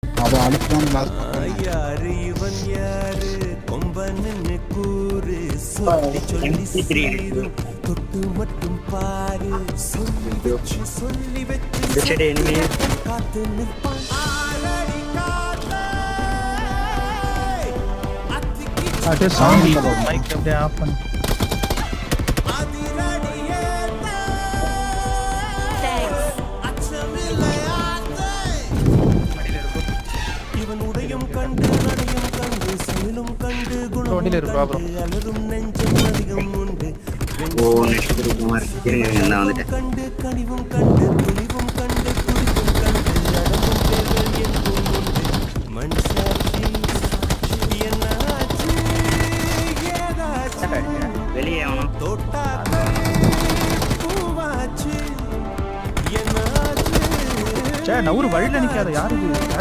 அவன் அழுத்தான் லாஸ்ட் பக்கம் யாரு இவன் யாரு கொம்பன்னு கூறு சொல்லி சொல்லி சீரும் தொட்டு மட்டும் பாரு சொல்லி வச்சு சொல்லி வச்சு சரி இனிமே காத்து நிற்பான் ஆளடி காத்தே. அத்திக்கு அப்படியே சாமி மைக் அப்படியே ஆஃப் பண்ணு அதிரடி ஏத்தே. அச்சமில்லை ஆத்தே. இவன் உடையும் கண்டு நடையும் கண்டு செயலும் கண்டு குணமும் வண்டியில இருக்கு, வா bro. கண்டு அலரும் நெஞ்சம் அதிகம் உண்டு ஓ நெக்ஸ்ட் குமார் இருங்க இருங்க, நான் வந்துட்டேன் கண்டு கனிவும் கண்டு துணிவும் கண்டு துடிப்பும் கண்டு அடங்கும் பேர்கள் எங்கும் உண்டு மனுஷாட்சி என்ன ஆச்சு ஏதாச்சு வெளியே ஆகணும் தோட்டாக்கு பூவாச்சு என்ன ஆச்சு சே நவுறு வழியில நிக்காத யாரு இது